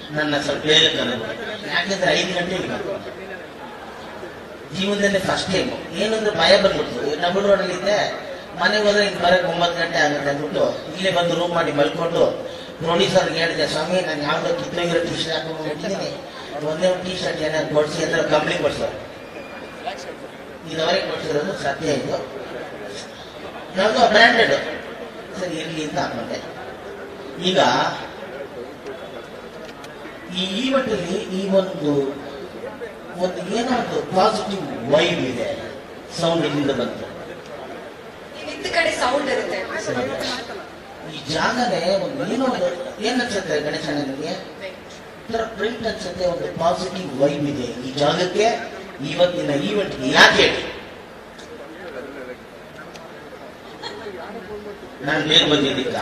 ನನ್ನ ಸ್ವಲ್ಪ ಬೇಗ ಕರೆದು ಯಾಕೆಂದ್ರೆ ಐದು ಗಂಟೆಗೆ ಬೇಕು ಜೀವನದಲ್ಲಿ ಫಸ್ಟ್ ಟೈಮ್ ಏನಂದ್ರೆ ಭಯ ಬಂದ್ಬಿಡ್ತು ಡಬಲ್ ರೋಡಲ್ಲಿ ಇದ್ದೆ ಮನೆಗೆ ಹೋದ್ರೆ ಹಿಂಗೆ ಬರಕ್ಕೆ ಒಂಬತ್ತು ಗಂಟೆ ಆಗುತ್ತೆ ಅಂದ್ಬಿಟ್ಟು ಇಲ್ಲೇ ಬಂದು ರೂಮ್ ಮಾಡಿ ಮಲ್ಕೊಂಡು ಪ್ರೊಡ್ಯೂಸರ್ಗೆ ಹೇಳಿದೆ ಸ್ವಾಮಿ ನಾನು ಯಾವುದೋ ಕಿತ್ತೋಗಿರೋ ಟಿ ಶರ್ಟ್ ಹಾಕೊಂಡು ಹೋಗ್ತಿದ್ದೀನಿ ಒಂದೇ ಒಂದು ಟಿ ಶರ್ಟ್ ಏನಾದ್ರು ಕೊಡಿಸಿ ಅಂದ್ರೆ ಕಂಪ್ನಿ ಕೊಡ್ಸೋರು ಇದುವರೆಗೆ ಕೊಡ್ಸಿರೋದು ಸತ್ಯ ಇದು ಯಾವುದೋ ಬ್ರ್ಯಾಂಡೆಡ್ ಸರಿ ಇರಲಿ ಅಂತ ಹಾಕೊಂಡೆ ಈಗ ಈ ಈವೆಂಟಲ್ಲಿ ಈ ಒಂದು ಒಂದು ಏನೋ ಒಂದು ಪಾಸಿಟಿವ್ ವೈಬ್ ಇದೆ ಸೌಂಡ್ ಇಲ್ಲಿಂದ ಬಂತು ಇದ್ದ ಕಡೆ ಸೌಂಡ್ ಇರುತ್ತೆ ಈ ಜಾಗನೇ ಒಂದು ಏನೋ ಒಂದು ಏನ್ ಅನ್ಸುತ್ತೆ ಗಣೇಶನ ನಿಮಗೆ ಒಂಥರ ಪ್ರಿಂಟ್ ಅನ್ಸುತ್ತೆ ಒಂದು ಪಾಸಿಟಿವ್ ವೈಬ್ ಇದೆ ಈ ಜಾಗಕ್ಕೆ ಇವತ್ತಿನ ಈವೆಂಟ್ಗೆ ಯಾಕೆ ಹೇಳಿ ನಾನು ಬೇಗ ಬಂದಿದ್ದಿಲ್ಲ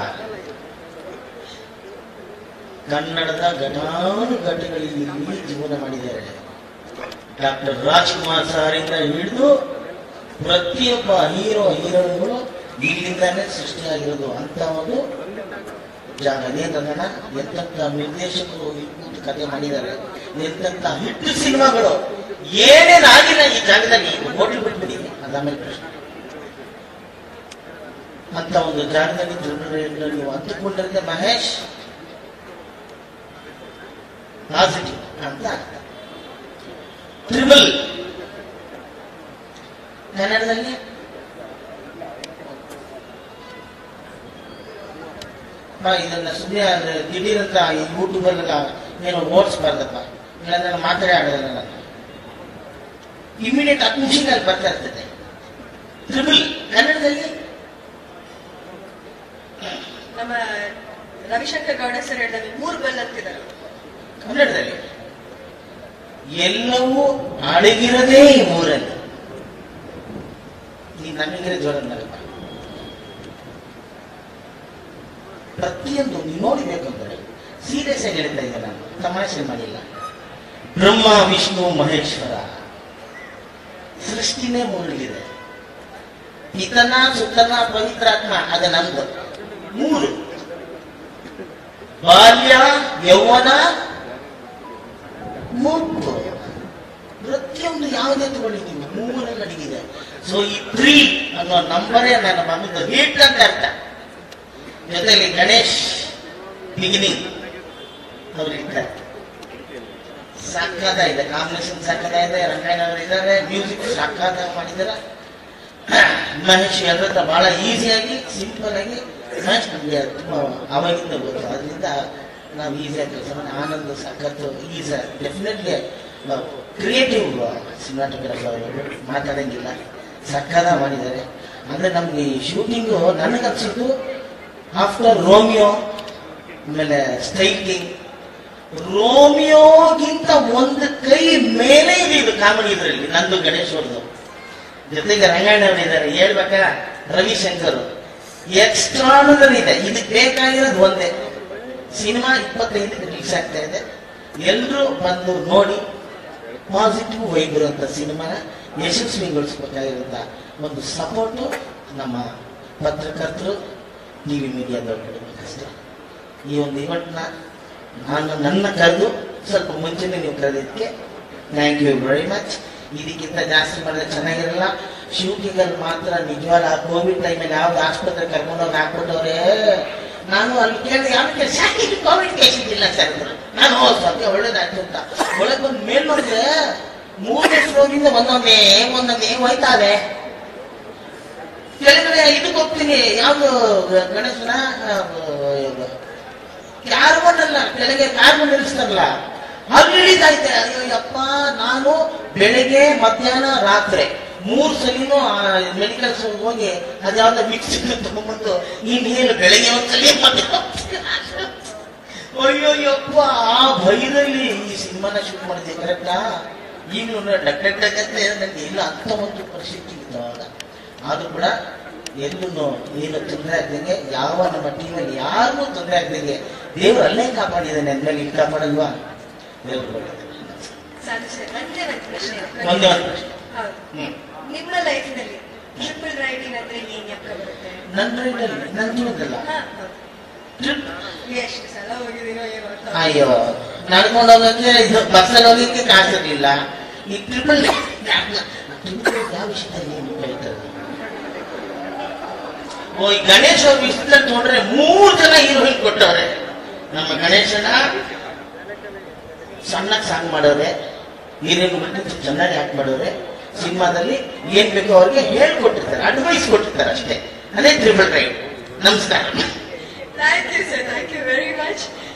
ಕನ್ನಡದ ಘಟಾನು ಘಟಗಳಲ್ಲಿ ಇಲ್ಲಿ ಜೀವನ ಮಾಡಿದ್ದಾರೆ ಡಾಕ್ಟರ್ ರಾಜ್ಕುಮಾರ್ ಸಾರಿಂದ ಹಿಡಿದು ಪ್ರತಿಯೊಬ್ಬ ಹೀರೋ ಹೀರೋಯಿನ್ಗಳು ಇಲ್ಲಿಂದಾನೇ ಸೃಷ್ಟಿಯಾಗಿರೋದು ಅಂತ ಒಂದು ಜಾಗ ನೇತನ ಎಂತೆಂತ ನಿರ್ದೇಶಕರು ಇಲ್ಲಿ ಕೂತು ಕಥೆ ಮಾಡಿದ್ದಾರೆ ಎಂತೆಂತ ಹಿಟ್ಟು ಸಿನಿಮಾಗಳು ಏನೇನಾಗಿಲ್ಲ ಈ ಜಾಗದಲ್ಲಿ ಹೋಟ್ಲು ಬಿಟ್ಬಿಡಿ ಅದಾಮೇಲೆ ಪ್ರಶ್ನೆ ಅಂತ ಒಂದು ಜಾಗದಲ್ಲಿ ಜನರು ನೀವು ಅಂದುಕೊಂಡಿರುತ್ತೆ ಮಹೇಶ್ ಪಾಸಿಟಿವ್ ಅಂತ ಅರ್ಥ ಟ್ರಿಬಲ್ ಕನ್ನಡದಲ್ಲಿ ಬಾ, ಇದನ್ನ ಸುಮ್ಮನೆ ಅಂದ್ರೆ ದಿಢೀರ್ ಅಂತ ಈ ಯೂಟ್ಯೂಬ್ ಏನೋ ಓಡಿಸ್ಬಾರ್ದಪ್ಪ ಇಲ್ಲಾಂದ್ರೆ ನಾನು ಮಾತಾಡೇ ಆಡೋದಿಲ್ಲ ನಾನು ಇಮಿಡಿಯೇಟ್ ಹತ್ತು ನಿಮಿಷದಲ್ಲಿ ಬರ್ತಾ ಇರ್ತದೆ ಟ್ರಿಬಲ್ ಕನ್ನಡದಲ್ಲಿ ನಮ್ಮ ರವಿಶಂಕರ್ ಗೌಡ ಸರ್ ಹೇಳಿದಾಗ ಮೂರ್ ಬೆಲ್ ಅಂತಿದ್ದಾರೆ ಕನ್ನಡದಲ್ಲಿ ಎಲ್ಲವೂ ಅಡಗಿರದೇ ಈ ಊರಲ್ಲಿ ಈ ನಮಗಿರೋ ಜೋರನ್ನಲ್ಲಪ್ಪ ಪ್ರತಿಯೊಂದು ನೀವು ನೋಡಿಬೇಕಂದ್ರೆ ಸೀರಿಯಸ್ ಆಗಿ ಹೇಳ್ತಾ ಇದ್ದೆ ನಾನು ತಮಾಷೆ ಮಾಡಿಲ್ಲ ಬ್ರಹ್ಮ ವಿಷ್ಣು ಮಹೇಶ್ವರ ಸೃಷ್ಟಿನೇ ಮೂರಲ್ಲಿದೆ ಪಿತನ ಸುತನ ಪವಿತ್ರಾತ್ಮ ಅದ ನಮ್ದು ಮೂರು ಬಾಲ್ಯ ಯೌವನ ಮುತ್ತು ಪ್ರತಿಯೊಂದು ಯಾವುದೇ ತಗೊಂಡಿದ್ದೀವಿ ಮೂರಲ್ಲಿ ಅಡಗಿದೆ ಸೊ ಈ ತ್ರೀ ಅನ್ನೋ ನಂಬರೇ ನನ್ನ ಮಗದ ಹಿಟ್ ಅಂತ ಅರ್ಥ ಜೊತೆಲಿ ಗಣೇಶ್ ಬಿಗಿನಿಂಗ್ ಅವ್ರು ಇರ್ತಾರೆ ಸಕ್ಕದ ಇದೆ ಕಾಂಬಿನೇಷನ್ ಸಕ್ಕದ ಇದೆ ರಂಗಾಯಣವರು ಇದ್ದಾರೆ ಮ್ಯೂಸಿಕ್ ಸಕ್ಕದ ಮಾಡಿದಾರೆ ಮಹೇಶ್ ಎಲ್ಲರ ಬಹಳ ಈಸಿಯಾಗಿ ಸಿಂಪಲ್ ಆಗಿ ಮಹೇಶ್ ನಮಗೆ ತುಂಬಾ ಅವಾಗಿಂದ ಗೊತ್ತು ಅದರಿಂದ ನಾವು ಈಸಿಯಾಗಿ ಕೆಲಸ ಮಾಡಿ ಆನಂದ್ ಸಖತ್ತು ಈಸ ಡೆಫಿನೆಟ್ಲಿ ಕ್ರಿಯೇಟಿವ್ ಸಿನಿಮಾಟೋಗ್ರಾಫರ್ ಮಾತಾಡಂಗಿಲ್ಲ ಸಕ್ಕದ ಮಾಡಿದ್ದಾರೆ ಅಂದ್ರೆ ನಮ್ಗೆ ಈ ಶೂಟಿಂಗು ನನಗನ್ಸಿದ್ದು ಆಫ್ಟರ್ ರೋಮಿಯೋ ಆಮೇಲೆ ಸ್ಟ್ರೈಕಿಂಗ್ ರೋಮಿಯೋಗಿಂತ ಒಂದು ಕೈ ಮೇಲೆ ಇದೆ ಇದು ಕಾಮಿಡಿ ಇದರಲ್ಲಿ ನಂದು ಗಣೇಶ್ ಅವ್ರದ್ದು ಜೊತೆಗೆ ರಂಗಾಯಣ ಅವರಿದ್ದಾರೆ ಹೇಳ್ಬೇಕ ರವಿಶಂಕರ್ ಎಕ್ಸ್ಟ್ರಾನರಿ ಇದೆ ಇದಕ್ಕೆ ಬೇಕಾಗಿರೋದು ಒಂದೇ ಸಿನಿಮಾ ಇಪ್ಪತ್ತೈದಕ್ಕೆ ರಿಲೀಸ್ ಆಗ್ತಾ ಇದೆ ಎಲ್ಲರೂ ಬಂದು ನೋಡಿ ಪಾಸಿಟಿವ್ ವೈಬ್ ಇರುವಂತ ಸಿನಿಮಾನ ಯಶಸ್ವಿಗೊಳಿಸಬೇಕಾಗಿರುವಂತ ಒಂದು ಸಪೋರ್ಟು ನಮ್ಮ ಪತ್ರಕರ್ತರು ಟಿವಿ ಮೀಡಿಯಾದವ್ರು ಕೊಡಬೇಕಷ್ಟೇ ಈ ಒಂದು ಇವೆಂಟ್ನ ನಾನು ನನ್ನ ಕರೆದು ಸ್ವಲ್ಪ ಮುಂಚೆನೆ ನೀವು ಕರೆದಿದ್ದಕ್ಕೆ ಥ್ಯಾಂಕ್ ಯು ವೆರಿ ಮಚ್ ಇದಕ್ಕಿಂತ ಜಾಸ್ತಿ ಮಾಡಿದ್ರೆ ಚೆನ್ನಾಗಿರಲ್ಲ ಶೂಟಿಂಗ್ ಅಲ್ಲಿ ಮಾತ್ರ ನಿಜವಾದ ಆ ಕೋವಿಡ್ ಟೈಮಲ್ಲಿ ಯಾವ್ದು ಆಸ್ಪತ್ರೆ ಕರ್ಕೊಂಡೋಗಿ ಹಾಕ್ಬಿಟ್ಟವ್ರೆ ನಾನು ಅಲ್ಲಿ ಕೇಳಿದೆ ಯಾವ ಕೇಳಿ ಕೋವಿಡ್ ಕೇಸ್ ಇದ್ದಿಲ್ಲ ಸರ್ ಅಂದ್ರು. ನಾನು "ಓ, ಸತ್ಯ ಒಳ್ಳೇದಾಯ್ತು ಅಂತ ಒಳಗೆ ಬಂದು ಮೇಲ್ ನೋಡಿದ್ರೆ ಮೂರನೇ ಫ್ಲೋರಿಂದ ಒಂದೊಂದೇ ಒಂದೊಂದೇ ಹೋಯ್ತಾವೆ ಕೆಳಗಡೆ ಇದಕ್ಕೆ ಹೋಗ್ತೀನಿ ಯಾವ್ದು ಗ- ಗಣೇಶನ ಕಾರ್ಬನ್ ಅಲ್ಲ ಕೆಳಗೆ ಕಾರ್ಬನ್ ನಿಲ್ಲಿಸ್ತಾರಲ್ಲ ಅಲ್ಲಿ ಇಳಿತೈತೆ ಅಯ್ಯೋ ಯಪ್ಪ ನಾನು ಬೆಳಗ್ಗೆ ಮಧ್ಯಾಹ್ನ ರಾತ್ರಿ ಮೂರ್ ಸಲಿನೂ ಮೆಡಿಕಲ್ ಹೋಗಿ ಅದ್ಯಾವ್ದೋ ಮಿಕ್ಸ್ ತಗೊಂಡ್ಬಂದು ಈ ನೀರು ಬೆಳಗ್ಗೆ ಒಂದ್ಸಲಿ ಮಧ್ಯಾಹ್ನ ಅಯ್ಯೋ ಯಪ್ಪ ಆ ಭಯದಲ್ಲಿ ಈ ಸಿನಿಮಾನ ಶೂಟ್ ಮಾಡಿದ್ದೆ ಕರೆಕ್ಟಾ ಈಗಲೂ ಡಕ್ ಡಕ್ ಡಕ್ ಅಂತ ನನಗೆ ಇಲ್ಲ ಅಂತ ಒಂದು ಪರಿಸ್ಥಿತಿ ಇತ್ತು ಅವಾಗ ಆದ್ರೂ ಕೂಡ ಎಲ್ಲೂ ಏನು ತೊಂದರೆ ಆಗ್ದಂಗೆ ಯಾವ ನಮ್ಮ ಟೀಮಲ್ಲಿ ಯಾರಿಗೂ ತೊಂದರೆ ಆಗ್ದಂಗೆ ದೇವ್ರು ಅಲ್ಲೇ ಕಾಪಾಡಿದ್ದಾನೆ ಅಂದ್ಮೇಲೆ ಇಲ್ಲಿ ಕಾಪಾಡಲ್ವಾ ದೇವ್ರು ಒಳ್ಳೆಯದು. ಸಾಕು ಸರ್ ಒಂದೇ ಒಂದು ಪ್ರಶ್ನೆ ಒಂದೇ ಒಂದು ಪ್ರಶ್ನೆ ಹೌದು ಹ್ಮ್ ನಿಮ್ಮ ಲೈಫ್ ನಲ್ಲಿ ಟ್ರಿಪಲ್ ರೈಡಿಂಗ್ ಅಂದ್ರೆ ಏನ್ ಜ್ಞಾಪಕ ಬರುತ್ತೆ ನನ್ನ ರೈಡಲ್ಲಿ ನನ್ನ ಜೀವನದಲ್ಲ ಹಾ, ಹೌದು. ಟ್ರಿಪ್ ಎಷ್ಟು ಸಲ ಹೋಗಿದ್ದೀನೋ ಏನೋ ಅಂತ. ಅಯ್ಯೋ ನಡ್ಕೊಂಡು ಹೋಗಕ್ಕೆ ಇದು ಬಸ್ಸಲ್ಲಿ ಹೋಗಕ್ಕೆ ಕಾಸಿರ್ಲಿಲ್ಲ ಈ ಟ್ರಿಪಲ್ ಯಾವ ವಿಷಯದಲ್ಲಿ ಏನು ಹೇಳ್ತಾರೆ ಓ ಈ ಗಣೇಶ್ ಅವ್ರ ವಿಷಯದಲ್ಲಿ ನೋಡ್ರೆ ಮೂರ್ ಜನ ಹೀರೋಯಿನ್ ಕೊಟ್ಟವ್ರೆ ನಮ್ಮ ಗಣೇಶನ ಸಣ್ಣ ಸಾಂಗ್ ಮಾಡೋರೆ ಹೀರೋಯಿನ್ ಬಿಟ್ಟು ಚೆನ್ನಾಗಿ ಆಕ್ಟ್ ಮಾಡೋರೆ ಸಿನಿಮಾದಲ್ಲಿ ಏನ್ ಬೇಕೋ ಅವ್ರಿಗೆ ಹೇಳ್ಕೊಟ್ಟಿರ್ತಾರೆ ಅಡ್ವೈಸ್ ಕೊಟ್ಟಿರ್ತಾರೆ ಅಷ್ಟೇ ಅದೇ ಟ್ರಿಪಲ್ ರೈಟ್ ನಮಸ್ಕಾರ thank you sir thank you very much